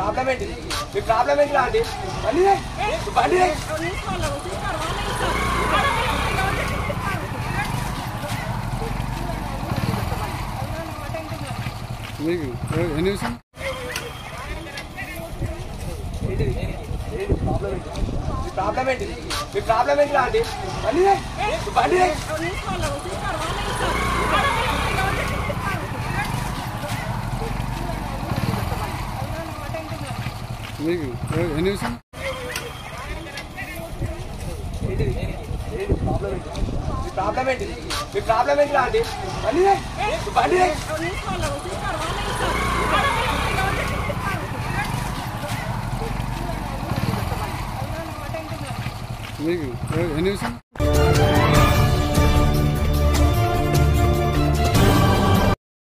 Problem ఏంటి మీ problem ఏంటి aunty బండి రే. బండి రే. మీకు ఎ- ఎన్ని విషయం ఏంటిది? ఏంటి ప్రాబ్లం ఏంటి మీ ప్రాబ్లం ఏంటి మీ ప్రాబ్లం ఏంటి ఆంటీ బండి రే. బండి రే. మీకు ఎ- ఎన్ని విషయం ఏంటిది? ఏంటి ప్రాబ్లం ఏంటి మీ ప్రాబ్లం ఏంటి మీ ప్రాబ్లం ఏంటి ఆంటీ బండి రే. బండి రే. మీకు ఎ- ఎన్ని విషయం